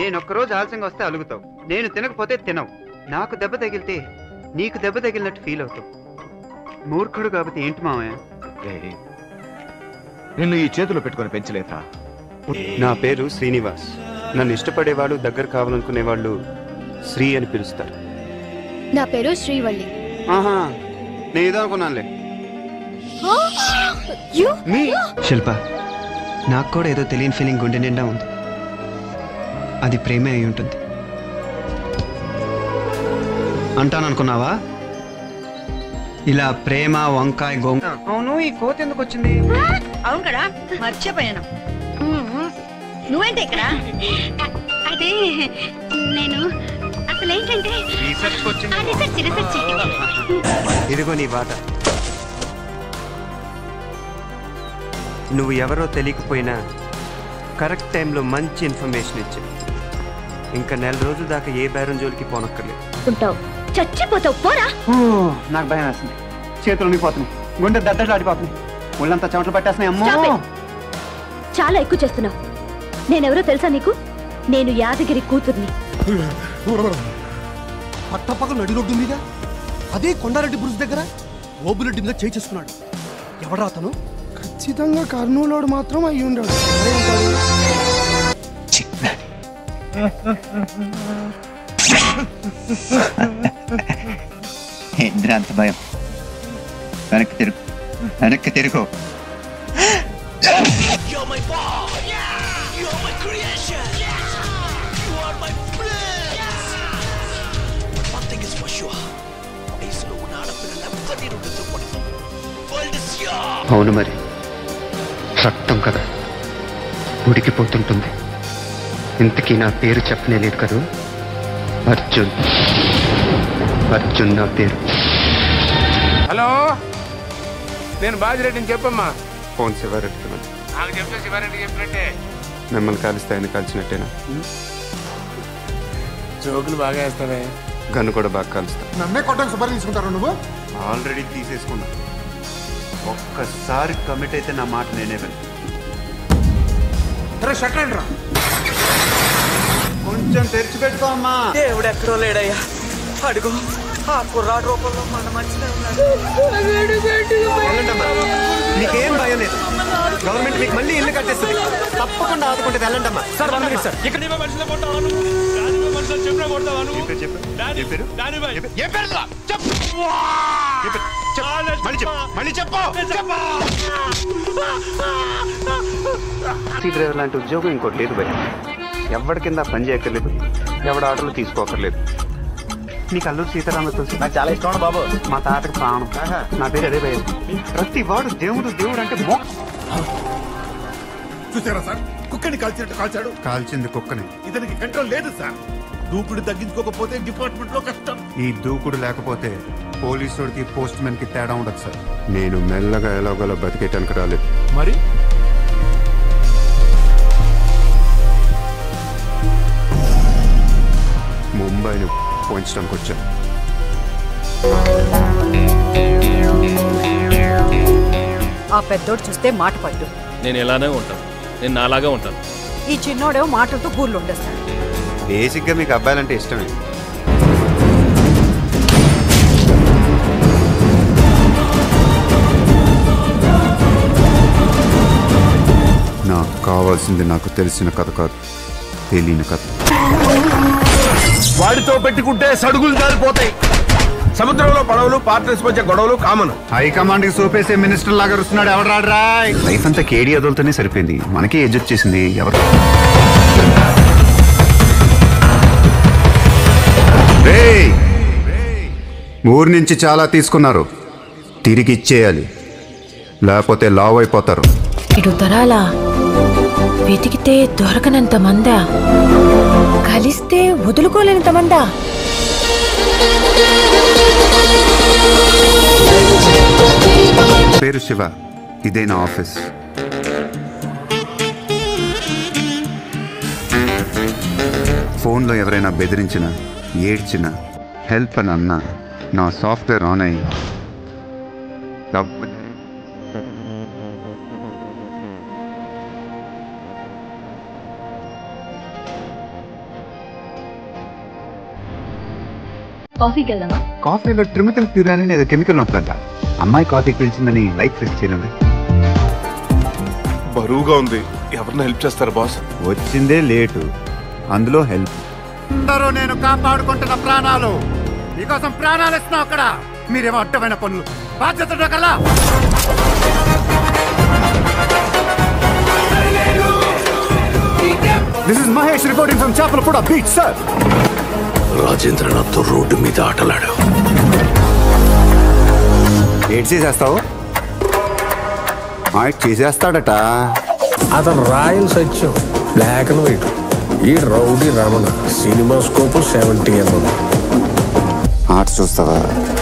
నేను ఒక్కరోజు ఆలస్యంగా వస్తే అలుగుతావు నేను తినకపోతే తినవు నాకు దెబ్బ తగిలితే నీకు దెబ్బ తగిలినట్టు ఫీల్ అవుతావు మూర్ఖుడు కాబట్టి ఏంటి మామయ్య ఏయ్, నిన్ను ఈ చేతిలో పెట్టుకొని పెంచలేదురా నా పేరు శ్రీనివాస్ నన్ను ఇష్టపడేవాళ్ళు దగ్గర కావాలనుకునే వాళ్ళు శ్రీ అని పిలుస్తారు నా పేరు శ్రీవల్లి ఆహా నేను ఏదో అనుకున్నానులే యు మీ శిల్ప నాకు కూడా ఏదో తెలియని ఫీలింగ్ గుండె నిండా ఉంది అది ప్రేమే అయి ఉంటుంది అంటాననుకున్నావా ఇలా ప్రేమ వంకాయ గోంగ అవును ఈ కోత ఎందుకు వచ్చింది అవును కదా మర్చిపోయాను నువ్వేంటి ఇక్కడ అదే నేను అసలు ఏంటంటే రీసెర్చ్ వచ్చింది రీసెర్చ్ రీసెర్చ్ ఇదిగో నీ బాట నువ్వు ఎవరో తెలియకపోయినా కరెక్ట్ టైంలో మంచి ఇన్ఫర్మేషన్ ఇచ్చావు ఇంకా నెల రోజుల దాకా ఏ బేరం జోలికి పోనక్కర్లేదు ఉంటావు చచ్చిపోతావు పోరా నాకు భయం వేస్తుంది చేతులు ఉండిపోతున్నాయి గుండె దద్దలు ఆడిపోతున్నాయి ఒళ్ళంతా చెమటలు పట్టేస్తున్నాయి అమ్మో Stop it. చాలా ఎక్కువ చేస్తున్నావు నేనెవరో తెలుసా నీకు నేను యాదగిరి కూతుర్ని పట్టపక్కల నడి రోడ్డు మీద అదే కొండారెడ్డి బ్రిడ్జ్ దగ్గర ఓబులెడ్డి మీద చేయి చేసుకున్నాడు ఎవడా అతను ఖచ్చితంగా కర్నూలోడు మాత్రం అయ్యి ఉండడు ఏంద్రా అంత భయం వెనక్కి తిరుగు వెనక్కి తిరుగు అవును మరి రక్తం కదా ఉడికిపోతుంటుంది ఇంతకీ నా పేరు చెప్పనే లేదు కదూ అర్జున్ అర్జున్ నా పేరు హలో నేను బాజిరెడ్డిని చెప్పమ్మా ఫోన్ శివారెడ్డి నాకు చెప్తే శివారెడ్డి చెప్పినట్టే మిమ్మల్ని కలిస్తే ఆయన కలిసినట్టేనా జోకులు బాగా వేస్తావే గన్ను కూడా బాగా కలుస్తా నన్నే కొట్టకు సుపారీ తీసుకుంటారు నువ్వు ఆల్రెడీ తీసేసుకున్నా ఒక్కసారి కమిట్ అయితే నా మాట నేనే విను అరే షట్ అండి రా కొంచెం తెరిచి పెట్టుకో అమ్మా దేవుడు ఎక్కడో లేడయ్యా అడుగు ఆ కుర్రాడు రూపంలో మన మధ్యనే ఉన్నాడు వెళ్ళండమ్మా నీకేం భయం లేదు గవర్నమెంట్ మీకు మళ్ళీ ఇల్లు కట్టేస్తుంది తప్పకుండా ఆదుకుంటే వెళ్ళండమ్మా సార్ వన్ మినిట్ సార్ ఇక్కడ నీవే మనుషులే కొడతావాను దానివే మనుషులు చెప్పినా కొడతావాను ఏ పేరు చెప్పు ఏ పేరు దాని ఏ పేరు? ఏ పేరు రా? చెప్పు ఏ పేరు? చెప్పు. మళ్ళీ చెప్పు మళ్ళీ చెప్పు టాక్సీ డ్రైవర్ లాంటి ఉద్యోగం ఇంకోటి లేదు భయ ఎవరి కింద పని చేయక్కర్లేదు ఎవడ ఆర్డర్లు తీసుకోకర్లేదు నీకు అల్లూరు సీతారామ తెలుసు నాకు చాలా ఇష్టం బాబు మా తాతకి ప్రాణం నా పేరు అదే భయ ప్రతి వాడు దేవుడు దేవుడు అంటే మో చూసారా సార్ కుక్కని కాల్చినట్టు కాల్చాడు కాల్చింది కుక్కని ఇతనికి కంట్రోల్ లేదు సార్ దూకుడు తగ్గించుకోకపోతే డిపార్ట్మెంట్ లో కష్టం ఈ దూకుడు లేకపోతే పోలీసుడికి పోస్ట్ మెన్ కి తేడా ఉండదు సార్ నేను మెల్లగా ఎలాగోలా బతికేటానికి రాలేదు మరి ముంబైని పోయించడానికి వచ్చాను ఆ పెద్దోడు చూస్తే మాట పట్టు నేను ఇలానే ఉంటాను నేను నాలాగా ఉంటాను ఈ చిన్నోడేమో మాటలతో గూర్లు ఉండేస్తాడు బేసిక్గా మీకు అబ్బాయిలంటే ఇష్టమే నాకు కావాల్సింది నాకు తెలిసిన కథ కాదు తెలియని కథ వాడితో పెట్టుకుంటే సడుగులు జారిపోతాయి సముద్రంలో పడవలు పార్ట్నర్స్ మధ్య గొడవలు కామన్ హైకమాండ్ కి సోపేసే మినిస్టర్ లాగా వస్తున్నాడు ఎవడరా లైఫ్ అంతా కేడీ అదులతోనే సరిపోయింది మనకి ఏజ్ వచ్చేసింది ఎవరు రేయ్! ఊరి నుంచి చాలా తీసుకున్నారు తిరిగి ఇచ్చేయాలి లేకపోతే లావ్ అయిపోతారు ఇటు తరాలా వెతికితే దొరకనంత మందా కలిస్తే వదులుకోలేనంత మందా పేరు శివ ఇదే నా ఆఫీస్ ఫోన్లో ఎవరైనా బెదిరించినా ఏడ్చినా హెల్ప్ అని అన్నా నా సాఫ్ట్వేర్ ఆన్ అయ్యి డబ్బు కాఫీకి వెళ్దామా కాఫీలో ట్రిమికల్ ప్యూర్ అని ఏదో కెమికల్ ఉంటుందంట అమ్మాయి కాఫీకి పిలిచిందని లైఫ్ రిస్క్ చేయను బరువుగా ఉంది ఎవరిని హెల్ప్ చేస్తారు బాస్ వచ్చిందే లేటు అందులో హెల్ప్ అందరూ నేను కాపాడుకుంటున్న ప్రాణాలు మీకోసం ప్రాణాలు ఇస్తున్నాం అక్కడ మీరేమో అడ్డమైన పనులు బాధ్యత కల్లా this is Mahesh reporting from Chepalapuda beach sir రాజేంద్రనాథ్తో రోడ్డు మీద ఆటలాడు ఏడ్ చేసేస్తావు ఆయన చేసేస్తాడట అతను Royal Satyam black and white ఈ rowdy Ramana cinema scope seventy MM ఆట చూస్తావా